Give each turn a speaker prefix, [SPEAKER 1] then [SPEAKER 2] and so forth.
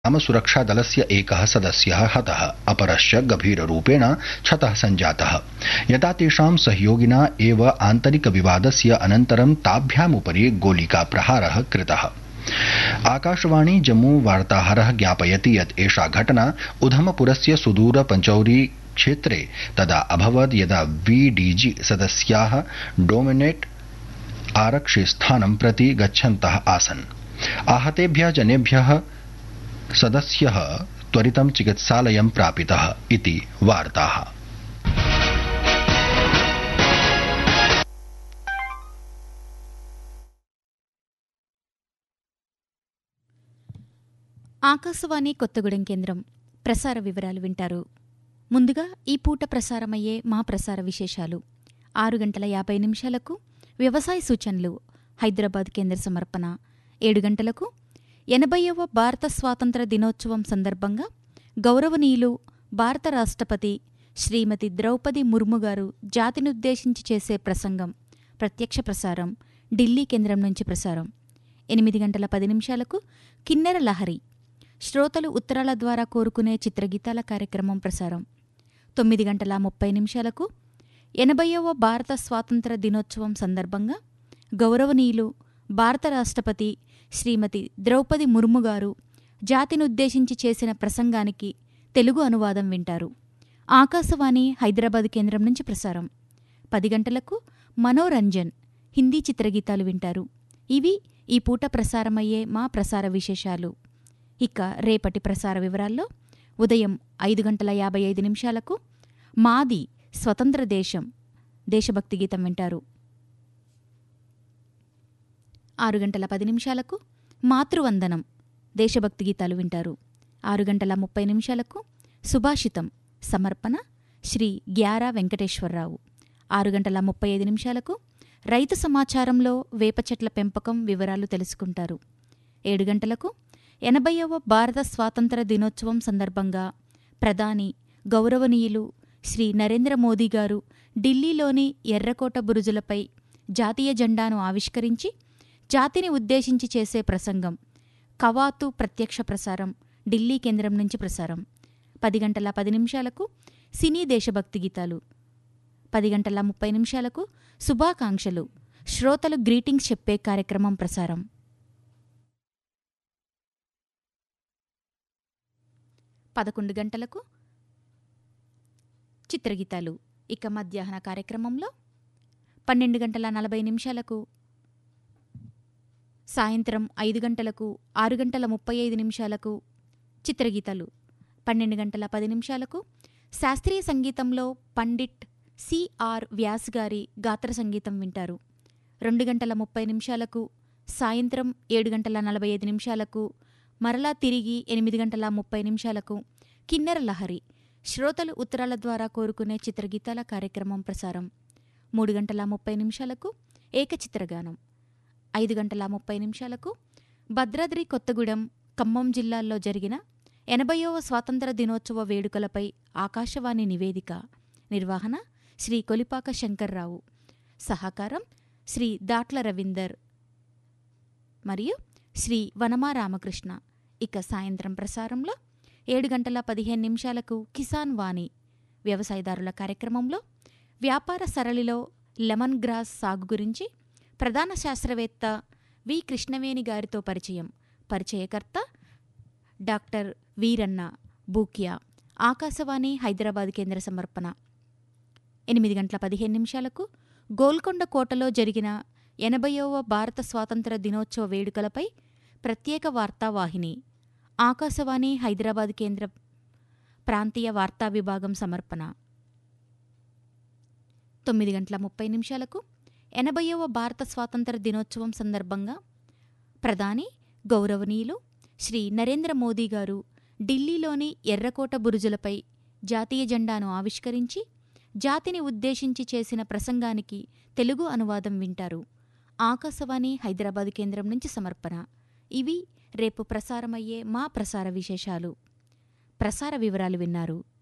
[SPEAKER 1] ग्रामसुरक्षादलस्य एकः सदस्यः हतः अपरश्च गभीररूपेण क्षतः सञ्जातः यदा तेषां सहयोगिना एव आन्तरिकविवादस्य अनन्तरं ताभ्यामुपरि गोलिकाप्रहारः कृतः आकाशवाणी जम्मू वार्ताहरः ज्ञापयति यत् एषा घटना उधमपुरस्य सुदूर पञ्चौरी क्षेत्रे तदा अभवत् यदा बीडीजी सदस्याः डोमिनेट आरक्षिस्थानं प्रति गच्छन्तः आसन् आहतेभ्यः जनेभ्यः सदस्यः त्वरितं चिकित्सालयं प्रापितः इति वार्ताः
[SPEAKER 2] ఆకాశవాణి కొత్తగూడెం కేంద్రం ప్రసార వివరాలు వింటారు ముందుగా ఈ పూట ప్రసారమయ్యే మా ప్రసార విశేషాలు ఆరు గంటల యాభై నిమిషాలకు వ్యవసాయ సూచనలు హైదరాబాద్ కేంద్ర సమర్పణ ఏడు గంటలకు ఎనభైవ భారత స్వాతంత్ర దినోత్సవం సందర్భంగా గౌరవనీయులు భారత రాష్ట్రపతి శ్రీమతి ద్రౌపది ముర్ము గారు జాతినుద్దేశించి చేసే ప్రసంగం ప్రత్యక్ష ప్రసారం ఢిల్లీ కేంద్రం నుంచి ప్రసారం ఎనిమిది గంటల పది నిమిషాలకు కిన్నెర లహరి శ్రోతలు ఉత్తరాల ద్వారా కోరుకునే చిత్రగీతాల కార్యక్రమం ప్రసారం తొమ్మిది గంటల ముప్పై నిమిషాలకు ఎనభైవ భారత స్వాతంత్ర దినోత్సవం సందర్భంగా గౌరవనీయులు భారత రాష్ట్రపతి శ్రీమతి ద్రౌపది ముర్ము గారు జాతినుద్దేశించి చేసిన ప్రసంగానికి తెలుగు అనువాదం వింటారు ఆకాశవాణి హైదరాబాద్ కేంద్రం నుంచి ప్రసారం పది గంటలకు మనోరంజన్ హిందీ చిత్రగీతాలు వింటారు ఇవి ఈ పూట ప్రసారమయ్యే మా ప్రసార విశేషాలు ఇక రేపటి ప్రసార వివరాల్లో ఉదయం ఐదు గంటల యాభై ఐదు నిమిషాలకు మాది స్వతంత్ర దేశం దేశభక్తి గీతం వింటారు ఆరు గంటల పది నిమిషాలకు మాతృవందనం దేశభక్తి గీతాలు వింటారు ఆరు గంటల ముప్పై నిమిషాలకు సుభాషితం సమర్పణ శ్రీ గ్యారా వెంకటేశ్వరరావు ఆరు గంటల ముప్పై ఐదు నిమిషాలకు రైతు సమాచారంలో వేప చెట్ల పెంపకం వివరాలు తెలుసుకుంటారు ఏడు గంటలకు ఎనభైవ భారత స్వాతంత్ర దినోత్సవం సందర్భంగా ప్రధాని గౌరవనీయులు శ్రీ నరేంద్ర మోదీ గారు ఢిల్లీలోని ఎర్రకోట బురుజులపై జాతీయ జెండాను ఆవిష్కరించి జాతిని ఉద్దేశించి చేసే ప్రసంగం కవాతు ప్రత్యక్ష ప్రసారం ఢిల్లీ కేంద్రం నుంచి ప్రసారం పది గంటల పది నిమిషాలకు సినీ దేశభక్తి గీతాలు పది గంటల ముప్పై నిమిషాలకు శుభాకాంక్షలు శ్రోతలు గ్రీటింగ్స్ చెప్పే కార్యక్రమం ప్రసారం పదకొండు గంటలకు చిత్రగీతాలు ఇక మధ్యాహ్న కార్యక్రమంలో పన్నెండు గంటల నలభై నిమిషాలకు సాయంత్రం ఐదు గంటలకు ఆరు గంటల ముప్పై ఐదు నిమిషాలకు చిత్రగీతాలు పన్నెండు గంటల పది నిమిషాలకు శాస్త్రీయ సంగీతంలో పండిట్ సిఆర్ వ్యాస్ గారి గాత్ర సంగీతం వింటారు రెండు గంటల ముప్పై నిమిషాలకు సాయంత్రం ఏడు గంటల నలభై ఐదు నిమిషాలకు మరలా తిరిగి ఎనిమిది గంటల ముప్పై నిమిషాలకు కిన్నెర లహరి శ్రోతలు ఉత్తరాల ద్వారా కోరుకునే చిత్రగీతాల కార్యక్రమం ప్రసారం మూడు గంటల ముప్పై నిమిషాలకు ఏకచిత్రగానం ఐదు గంటల ముప్పై నిమిషాలకు భద్రాద్రి కొత్తగూడెం ఖమ్మం జిల్లాల్లో జరిగిన ఎనభైవ స్వాతంత్ర దినోత్సవ వేడుకలపై ఆకాశవాణి నివేదిక నిర్వహణ శ్రీ కొలిపాక శంకర్రావు సహకారం శ్రీ దాట్ల రవీందర్ మరియు శ్రీ వనమా రామకృష్ణ ఇక సాయంత్రం ప్రసారంలో ఏడు గంటల పదిహేను నిమిషాలకు కిసాన్ వాణి వ్యవసాయదారుల కార్యక్రమంలో వ్యాపార సరళిలో లెమన్ గ్రాస్ సాగు గురించి ప్రధాన శాస్త్రవేత్త వి కృష్ణవేణి గారితో పరిచయం పరిచయకర్త డాక్టర్ వీరన్న బూకియా ఆకాశవాణి హైదరాబాద్ కేంద్ర సమర్పణ ఎనిమిది గంటల పదిహేను నిమిషాలకు గోల్కొండ కోటలో జరిగిన ఎనభైవ భారత స్వాతంత్ర దినోత్సవ వేడుకలపై ప్రత్యేక వార్తావాహిని ఆకాశవాణి హైదరాబాద్ కేంద్ర ప్రాంతీయ వార్తా విభాగం సమర్పణ తొమ్మిది గంటల ముప్పై నిమిషాలకు ఎనభైవ భారత స్వాతంత్ర దినోత్సవం సందర్భంగా ప్రధాని గౌరవనీయులు శ్రీ నరేంద్ర మోదీ గారు ఢిల్లీలోని ఎర్రకోట బురుజులపై జాతీయ జెండాను ఆవిష్కరించి జాతిని ఉద్దేశించి చేసిన ప్రసంగానికి తెలుగు అనువాదం వింటారు ఆకాశవాణి హైదరాబాద్ కేంద్రం నుంచి సమర్పణ ఇవి రేపు ప్రసారమయ్యే మా ప్రసార విశేషాలు ప్రసార వివరాలు విన్నారు